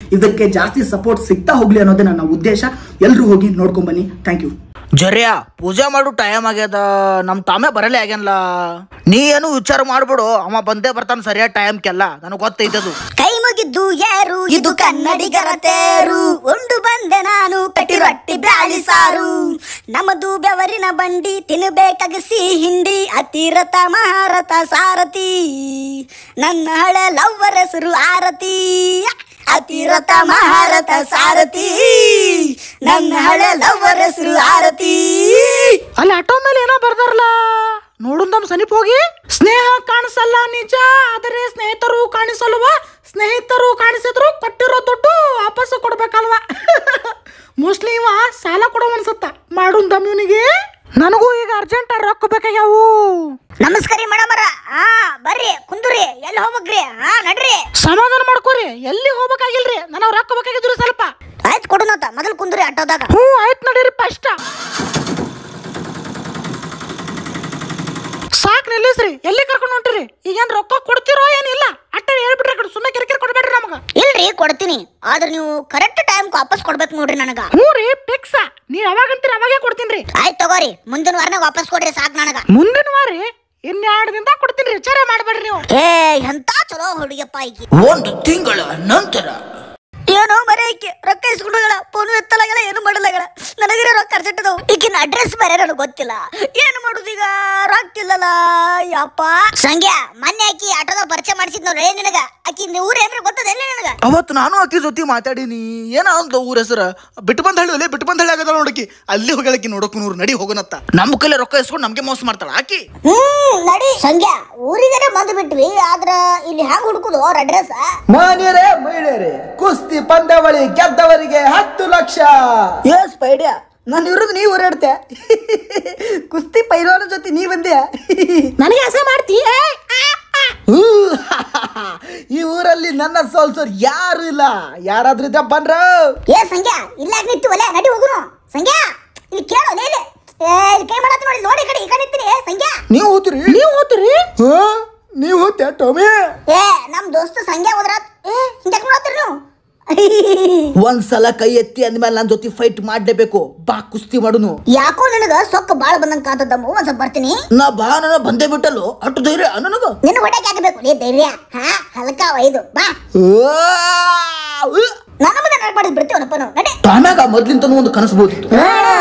ಇದಕ್ಕೆ ಜಾಸ್ತಿ ಸಪೋರ್ಟ್ ಸಿಗ್ತಾ ಹೋಗ್ಲಿ ಅನ್ನೋದೇ ನನ್ನ ಉದ್ದೇಶ ಎಲ್ಲರೂ ಹೋಗಿ ನೋಡ್ಕೊಂಡ್ ಬನ್ನಿ ಥ್ಯಾಂಕ್ ಯು ಜರ್ಯಾ ಪೂಜೆ ಮಾಡು ಟೈಮ್ ಆಗ್ಯದ ನಮ್ ತಾಮೆ ಬರಲೇ ಆಗ್ಯಾನಲ್ಲ ನೀ ಏನು ವಿಚಾರ ಮಾಡ್ಬಿಡು ಅವ ಬಂದೇ ಬರ್ತಾನ ಸರಿಯಾದ ಟೈಮ್ಗೆಲ್ಲ ನನಗೆ ಗೊತ್ತೈತದು ಕೈ ಮುಗಿದ್ದು ಯಾರು ಇದು ಕನ್ನಡಿಗರ ತೇರು ಉಂಡು ಬಂದೆ ನಾನು ಕಟ್ಟಿ ರೊಟ್ಟಿ ಬ್ಯಾಳಿ ಸಾರು ನಮ್ಮದು ಬೆವರಿನ ಬಂಡಿ ತಿನ್ನಬೇಕಾಗಿಸಿ ಹಿಂಡಿ ಅತಿರಥ ಮಹಾರಥ ಸಾರಥಿ ನನ್ನ ಹಳೆ ಲವ್ವರ ಹೆಸರು ಆರತಿ ಅತಿರಥ ಮಹಾರಥ ಸಾರಥಿ ನನ್ನ ಹಳೆ ಲವ್ವರ ಹೆಸರು ಆರತಿ ಅಲ್ಲಿ ಆಟೋ ಮೇಲೆ ಏನೋ ಬರ್ದಾರಲ್ಲ ನೋಡುನ್ ತಮ್ಮ ಸನಿಪ್ ಹೋಗಿ ಸ್ನೇಹ ಕಾಣಿಸಲ್ಲ ನಿಜ ಆದರೆ ಸ್ನೇಹಿತರು ಕಾಣಿಸಲ್ವ ಸ್ನೇಹಿತರು ಕಾಣಿಸಿದ್ರು ಕೊಟ್ಟಿರೋ ದುಡ್ಡು ವಾಪಸ್ ಕೊಡ್ಬೇಕಲ್ವಾ ಮೋಸ್ಟ್ಲಿ ಇವ ಸಾಲ ಕೊಡೋ ಅನ್ಸತ್ತ ಮಾಡುನ್ ದಮ್ ಇವನಿಗೆ ನನಗೂ ಈಗ ಅರ್ಜೆಂಟ್ ರೊಕ್ಕ ಬೇಕಾಗ್ಯಾವು ನಮಸ್ಕಾರ ಮೇಡಮರ ಹಾ ಬರ್ರಿ ಕುಂದ್ರಿ ಎಲ್ಲಿ ಹೋಗ್ಬೇಕ್ರಿ ಹಾ ನಡ್ರಿ ಸಮಾಧಾನ ಮಾಡ್ಕೋರಿ ಎಲ್ಲಿ ಹೋಗ್ಬೇಕಾಗಿಲ್ರಿ ನನಗೆ ರೊಕ್ಕ ಬೇಕಾಗಿದ್ರು ಸ್ವಲ್ಪ ಆಯ್ತು ಕೊಡುನತ ಮೊದಲು ಕುಂದ್ರಿ ಆಟೋದಾಗ ಹ್ಞೂ ಆಯ್ತು ನಡೀರಿ ಫಸ್ಟ್ ಸಾಕ್ ನಿಲ್ಲಿಸ್ರಿ ಎಲ್ಲಿ ಕರ್ಕೊಂಡು ಹೊಂಟಿರಿ ಈಗೇನ್ ರೊಕ್ಕ ಕೊಡ್ತಿರೋ ಏನಿಲ್ಲ ಅಟ್ಟ ಹೇಳ್ಬಿಟ್ರಿ ಕಡೆ ಸುಮ್ಮನೆ ಕಿರಿಕಿರಿ ಕೊಡ್ಬೇಡ್ರಿ ನಮಗ ಇಲ್ರಿ ಕೊಡ್ತೀನಿ ಆದ್ರೆ ನೀವು ಕರೆಕ್ಟ್ ಟೈಮ್ ವಾಪಸ್ ಕೊಡ್ಬೇಕು ನೋಡ್ರಿ ನನಗ ಹ್ಞೂ ರೀ ಫಿಕ್ಸ ನೀವ್ ಯಾವಾಗಂತೀರಿ ಅವಾಗೇ ಕೊಡ್ತೀನಿ ಆಯ್ತು ತಗೋರಿ ಮುಂದಿನ ವಾರನಾಗ ವಾಪಸ್ ಕೊಡ್ರಿ ಸಾಕ್ ನನಗ ಮುಂದಿನ ವಾರ ಇನ್ನೆರಡು ದಿನದಾಗ ಕೊಡ್ತೀನಿ ವಿಚಾರ ಮಾಡ್ಬೇಡ್ರಿ ನೀವು ಏ ಎಂತ ಚಲೋ ಹುಡುಗಿಯಪ್ಪ ಈಕಿ ಒಂದು ತಿಂಗಳ ನಂತರ ಏನೋ ಮರೆ ಈಕಿ ರೊಕ್ಕ ಇಸ್ಕೊಂಡೋಗಳ ಫೋನು ಎತ್ತಲಾಗಲ್ಲ ಏನು ಮಾಡಲಾಗಲ್ಲ ನನಗಿರೋ ರೊಕ್ಕ ಅರ್ಜೆಂಟ್ ಅದಾವು ಈಕಿನ ಅಡ್ರೆಸ್ ಬೇರೆ ನನಗೆ ಗೊತ್ತಿಲ್ಲ ಏನು ಮಾಡುದು ಈಗ ರೊಕ್ಕ ಇಲ್ಲಲ್ಲ ಯಪ್ಪ ಸಂಗ್ಯಾ ಮೊನ್ನೆ ಆಕಿ ಆಟೋದ ಪರಿಚಯ ಮಾಡಿಸಿದ್ ನೋಡ್ರಿ ನಿನಗ ಆಕಿ ಊರ ಏನ್ರಿ ಗೊತ್ತದೇನೆ ನನಗ ಅವತ್ತು ನಾನು ಆಕಿ ಜೊತೆ ಮಾತಾಡೀನಿ ಏನ ಅಂತ ಊರ ಹೆಸರ ಬಿಟ್ಟು ಬಂದ ಹಳ್ಳಿ ಬಿಟ್ಟು ಬಂದ ಹಳ್ಳಿ ಆಗದ ನೋಡಕಿ ಅಲ್ಲಿ ಹೋಗಳಕಿ ನೋಡಕ್ ನೂರು ನಡಿ ಹೋಗೋನತ್ತ ನಮ್ಮ ಕೈಲಿ ರೊಕ್ಕ ಇಸ್ಕೊಂಡು ನಮ್ಗೆ ಮೋಸ ಮಾಡ್ತಾಳ ಆಕಿ ಹ್ಮ್ ನಡಿ ಸಂಗ್ಯಾ ಊರಿಗಾರೆ ಬಂದು ಬಿಟ್ವಿ ಆದ್ರ ಇಲ್ಲಿ ಹ್ಯಾಂಗ ಹುಡುಕುದು ಅವ್ರ ಅಡ್ರೆಸ್ ಮಾನ್ಯರೇ ಮಹಿಳೆಯರೇ ಕುಸ್ತಿ ಪಂದ್ಯಾವಳಿ ಗೆದ್ದವರಿಗೆ ಹತ್ತು ಲಕ್ಷ ಎಸ್ ಪೈಡ್ಯ ನಾನು ಇರೋದು ನೀವು ಓಡಾಡ್ತೆ ಕುಸ್ತಿ ಪೈಲವಾನ ಜೊತೆ ನೀ ಬಂದ್ಯ ನನಗೆ ಆಸೆ ಮಾಡ್ತೀ ಹೂ, ಈ ಊರಲ್ಲಿ ನನ್ನ ಸೋಲ್ಸೋರ್ ಯಾರು ಇಲ್ಲ ಯಾರಾದ್ರೂ ಇದ್ದ ಬಂದ್ರ ಏ ಸಂಗ್ಯಾ ಇಲ್ಲ ನಿಂತು ಒಲೆ ನಡಿ ಹೋಗುನು ಸಂಗ್ಯಾ ಇಲ್ಲಿ ಕೇಳು ಲೇ ಲೇ. ಏ ಇಲ್ಲಿ ಕೈ ಮಾಡತ್ತ ನೋಡಿ ನೋಡಿ ಈ ಕಡೆ ಈ ಕಡೆ ನಿಂತೀನಿ ಏ ಸಂಗ್ಯಾ ನೀವು ಹೋಗ್ತೀರಿ ನೀವು ಹೋಗ್ತೀರಿ ನೀವು ಹೋಗ್ತೀಯ ಟೊಮಿ ಏ ನಮ್ ದೋಸ್ತ ಸಂಗ್ಯಾ ಹೋದ್ರ ಏ ಹಿಂಗ್ಯಾಕ್ ಮಾಡತ್ತೀರಿ ನೀವು ಒಂದ್ಸಲ ಕೈ ಎತ್ತಿ ಅಂದ್ಮೇಲೆ ನನ್ನ ಜೊತೆ ಫೈಟ್ ಮಾಡ್ಲೇಬೇಕು ಬಾ ಕುಸ್ತಿ ಮಾಡುನು ಯಾಕೋ ನನಗ ಸೊಕ್ಕ ಬಾಳ ಬಂದಂಗ ಕಾತದಮ್ಮ ಒಂದ್ ಸ್ವಲ್ಪ ಬರ್ತೀನಿ ನಾ ಬಾ ನನ್ನ ಬಂದೇ ಬಿಟ್ಟಲು ಅಷ್ಟು ಧೈರ್ಯ ನನಗ ನಿನ್ನ ಹೊಟ್ಟೆಗೆ ಹಾಕಬೇಕು ನೀ ಧೈರ್ಯ ಹಾ ಹಲ್ಕ ಒಯ್ದು ಬಾ ನನ್ನ ಮುಂದೆ ನಡ್ಬಾರ್ದು ಬಿಡ್ತೀವನಪ್ಪ ನಾವು ನಡಿ ಆಮ್ಯಾಗ ಮೊದ್ಲಿಂತ ಒಂದು ಕನಸ್ಬೋದಿತ್ತು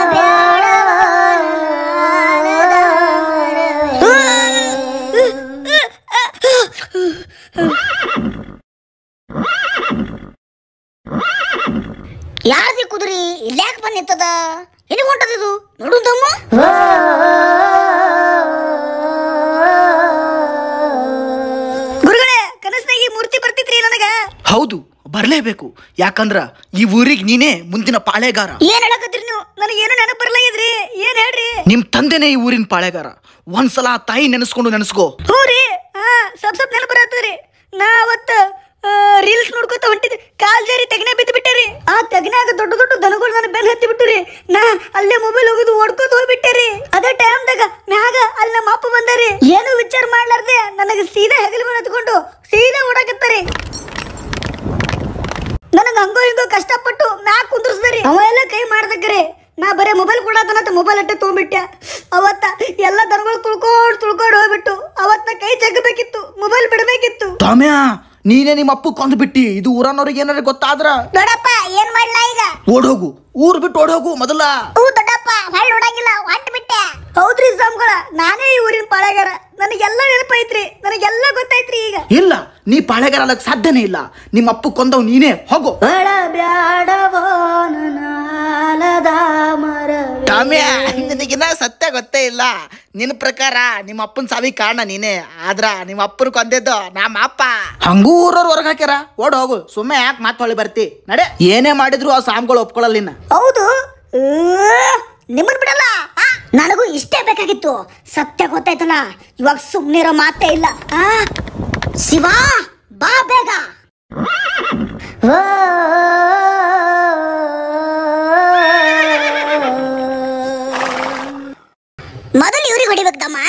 ಯಾರ್ದಿ ಕುದುರಿ ಇಲ್ಯಾಕ್ ಬಂದ್ ನಿಂತದ ಎಲ್ಲಿ ಹೊಂಟದಿದು ನೋಡು ತಮ್ಮ ಗುರುಗಳೇ ಕನಸ್ನಾಗ ಈ ಮೂರ್ತಿ ಬರ್ತಿದ್ರಿ ನನಗ ಹೌದು ಬರ್ಲೇಬೇಕು ಯಾಕಂದ್ರ ಈ ಊರಿಗೆ ನೀನೇ ಮುಂದಿನ ಪಾಳೆಗಾರ ಏನ್ ಹೇಳಕತ್ತೀರಿ ನೀವು ನನಗೆ ಏನು ನೆನಪು ಬರ್ಲಾಗಿದ್ರಿ ಏನ್ ಹೇಳ್ರಿ ನಿಮ್ ತಂದೆನೇ ಈ ಊರಿನ ಪಾಳೆಗಾರ ಒಂದ್ಸಲ ಆ ತಾಯಿ ನೆನೆಸ್ಕೊಂಡು ನೆನೆಸ್ಕೋ ಹ್ಞೂ ರೀ ಹಾ ಸ್ವಲ್ಪ ಸ್ವಲ್ಪ ನೆನಪು ಬರತ್ತದ್ರಿ ನಾ ಅವತ್ತ ರೀಲ್ಸ್ ನೋಡ್ಕೊತ ಹೊಂಟಿದ್ದೆ ಕಾಲ್ ಜಾರಿ ತೆಗನೆ ಬಿದ್ದು ಬಿಟ್ಟೆ ಆ ತೆಗನ್ಯಾಗ ದೊಡ್ಡ ದೊಡ್ಡ ದನಗಳು ನನ್ನ ಬೆನ್ ಹತ್ತಿ ಬಿಟ್ಟರಿ ನಾ ಅಲ್ಲೇ ಮೊಬೈಲ್ ಹೋಗಿದ್ದು ಓಡ್ಕೋತ ಹೋಗ್ಬಿಟ್ಟೆ ಅದೇ ಟೈಮ್ದಾಗ ಮ್ಯಾಗ ಅಲ್ಲಿ ನಮ್ಮ ಅಪ್ಪ ಬಂದಾರಿ ಏನು ವಿಚಾರ ಮಾಡ್ಲಾರ್ದೆ ನನಗೆ ಸೀದಾ ಹೆಗಲ ಮೇಲೆ ಹತ್ಕೊಂಡು ಸೀದಾ ಓಡಾಕತ್ತಾರಿ ನನಗೆ ಹಂಗೋ ಹಿಂಗೋ ಕಷ್ಟಪಟ್ಟು ಮ್ಯಾಕ್ ಕುಂದ್ರಸ್ದಾರಿ ಅವ ಎಲ್ಲ ಕೈ ಮಾಡ್ದಕ್ರಿ ನಾ ಬರೇ ಮೊಬೈಲ್ ಕೊಡತನಂತ ಮೊಬೈಲ್ ಅಟ್ಟೆ ತೊಗೊಂಬಿಟ್ಟೆ ಅವತ್ತ ಎಲ್ಲ ದನಗಳು ತುಳ್ಕೊಂಡು ತುಳ್ಕೊಂಡು ಹೋಗ್ಬಿಟ್ಟು ಅವತ್ತ ಕೈ ಜಗ್ಬೇಕಿತ್ತು ಮೊಬೈಲ್ ಬಿಡಬೇಕಿತ್ತು ತಾಮ್ಯ ನೀನೇ ನಿಮ್ಮ ಅಪ್ಪ ಕೊಂದು ಬಿಟ್ಟಿ ಇದು ಊರನ್ನವ್ರಿಗೆ ಏನಾರ ಗೊತ್ತಾದ್ರ ದೊಡ್ಡಪ್ಪ ಏನ್ ಮಾಡ್ಲಾ ಈಗ ಓಡ್ ಹೋಗು ಊರ್ ಬಿಟ್ಟು ಓಡ್ ಹೋಗು ಮೊದಲ ಹೂ ದೊಡ್ಡಪ್ಪ ಹೊಳ್ ನೋಡಂಗಿಲ್ಲ ಹೊಂಟ್ ಬಿಟ್ಟೆ ಹೌದ್ರಿ ಸ್ವಾಮಿಗಳ ನಾನೇ ಈ ಊರಿನ ಪಾಳೆಗಾರ ನನಗೆಲ್ಲ ನೆನಪೈತ್ರಿ ನನಗೆಲ್ಲ ಗೊತ್ತೈತ್ರಿ ಈಗ ಇಲ್ಲ ನೀ ಪಾಳೆಗಾರ ಅಲ್ಲಕ್ ಸಾಧ್ಯನೇ ಇಲ್ಲ ನಿಮ್ಮ ಅಪ್ಪ ಕೊಂದವ್ ನೀನೇ ಹೋಗು ಒಳ ಬ್ಯಾಡವೋ ನನ್ನ ಆಲದ ಮರವೇ. ತಾಮ್ಯ ನಿನಗಿನ್ನ ಸತ್ಯ ಗೊತ್ತೇ ಇಲ್ಲ ನಿನ್ನ ಪ್ರಕಾರ ನಿಮ್ಮ ಅಪ್ಪನ ಸಾವಿಗೆ ಕಾರಣ ನೀನೇ ಆದ್ರ ನಿಮ್ಮ ಅಪ್ಪನ ಕೊಂದಿದ್ದು ನಮ್ಮ ಅಪ್ಪ ಹಂಗೂ ಊರವ್ರು ಹೊರಗೆ ಹಾಕ್ಯಾರ ಓಡ್ ಹೋಗು ಸುಮ್ಮನೆ ಯಾಕೆ ಮಾತು ಹೊಳಿ ಬರ್ತಿ ನಡೆ ಏನೇ ಮಾಡಿದ್ರು ಆ ಸಾಮ್ಗಳು ಒಪ್ಕೊಳ್ಳಲ್ಲ ನಿನ್ನ ಹೌದು ನಿಮ್ಮನ್ ಬಿಡಲ್ಲ ಆ, ನನಗೂ ಇಷ್ಟೇ ಬೇಕಾಗಿತ್ತು ಸತ್ಯ ಗೊತ್ತಾಯ್ತಲ್ಲ ಇವಾಗ ಸುಮ್ನಿರೋ ಮಾತೇ ಇಲ್ಲ ಆ, ಶಿವ ಬಾ ಬೇಗ ಓ, ಮೊದಲು ಇವ್ರಿಗೆ ಹೊಡಿಬೇಕಮ್ಮ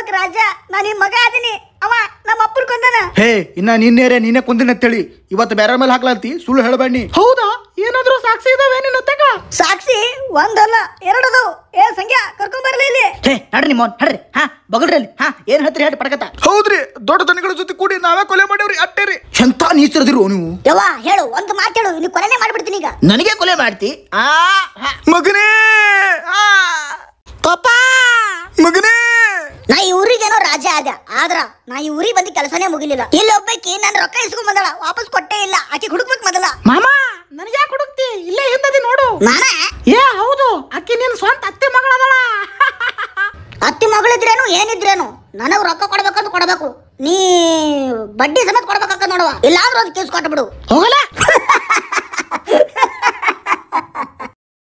ಹೇಳ್ಬೇಕ್ ರಾಜ ನಾ ನಿಮ್ ಮಗ ಅದೀನಿ ಅವ ನಮ್ಮ ಅಪ್ಪನ ಕೊಂದನ ಹೇ ಇನ್ನ ನಿನ್ನೇರೆ ನೀನೇ ಕುಂದಿನ ಅಂತೇಳಿ ಇವತ್ತು ಬೇರೆ ಮೇಲೆ ಹಾಕ್ಲಂತಿ ಸುಳ್ಳು ಹೇಳಬೇಡಿ ಹೌದಾ ಏನಾದ್ರೂ ಸಾಕ್ಷಿ ಇದಾವೆ ನಿನ್ನ ತಗ ಸಾಕ್ಷಿ ಒಂದಲ್ಲ ಎರಡದು ಏ ಸಂಖ್ಯಾ ಕರ್ಕೊಂಡ್ ಬರ್ಲಿ ಇಲ್ಲಿ ಹೇ ನಡ್ರಿ ನಿಮ್ಮ ನಡ್ರಿ ಹಾ ಬಗಲ್ರಿ ಅಲ್ಲಿ ಹಾ ಏನ್ ಹೇಳ್ತೀರಿ ಹೇಳಿ ಪಡಕತ್ತ ಹೌದ್ರಿ ದೊಡ್ಡ ದನಗಳ ಜೊತೆ ಕೂಡಿ ನಾವೇ ಕೊಲೆ ಮಾಡೇವ್ರಿ ಅಟ್ಟೇರಿ ಎಂತ ನೀಚರದಿರು ನೀವು ಯವ್ವ ಹೇಳು ಒಂದು ಮಾತು ಹೇಳು ನೀ ಕೊನೆನೇ ಮಾಡ್ಬಿಡ್ತೀನಿ ಈಗ ನನಗೆ ಕೊಲೆ ಮಾಡ್ತಿ ಆ ಹಾ. ಮಗನೇ ಆ, ಪಪ್ಪ ಮಗನೇ ನಾ ಈ ಊರಿಗೇನೋ ರಾಜ ಆದ ಆದ್ರ ನಾ ಈ ಊರಿಗೆ ಬಂದು ಕೆಲಸನೇ ಮುಗಿಲಿಲ್ಲ ಇಲ್ಲಿ ಒಬ್ಬಾಕಿ ನನ್ ರೊಕ್ಕ ಇಸ್ಕೊಂಡ್ ಬಂದಳ ವಾಪಸ್ ಕೊಟ್ಟೇ ಇಲ್ಲ ಆಕಿ ಹುಡುಕ್ಬೇಕು ಮೊದಲ ಮಾಮ ನನಗೆ ಯಾಕೆ ಹುಡುಕ್ತಿ ಇಲ್ಲೇ ಹಿಂದದಿ ನೋಡು ನಾನ ಏ ಹೌದು ಅಕ್ಕಿ ನಿನ್ ಸ್ವಂತ ಅತ್ತೆ ಮಗಳದಳ ಅತ್ತಿ ಮಗಳಿದ್ರೇನು ಏನಿದ್ರೇನು ನನಗ್ ರೊಕ್ಕ ಕೊಡ್ಬೇಕಂತ ಕೊಡ್ಬೇಕು ನೀ ಬಡ್ಡಿ ಸಮೇತ ಕೊಡ್ಬೇಕಂತ ನೋಡುವ ಇಲ್ಲಾಂದ್ರೆ ಅದು ಕೇಸ್ ಕೊಟ್ಬಿಡು ಹೋಗಲ್ಲ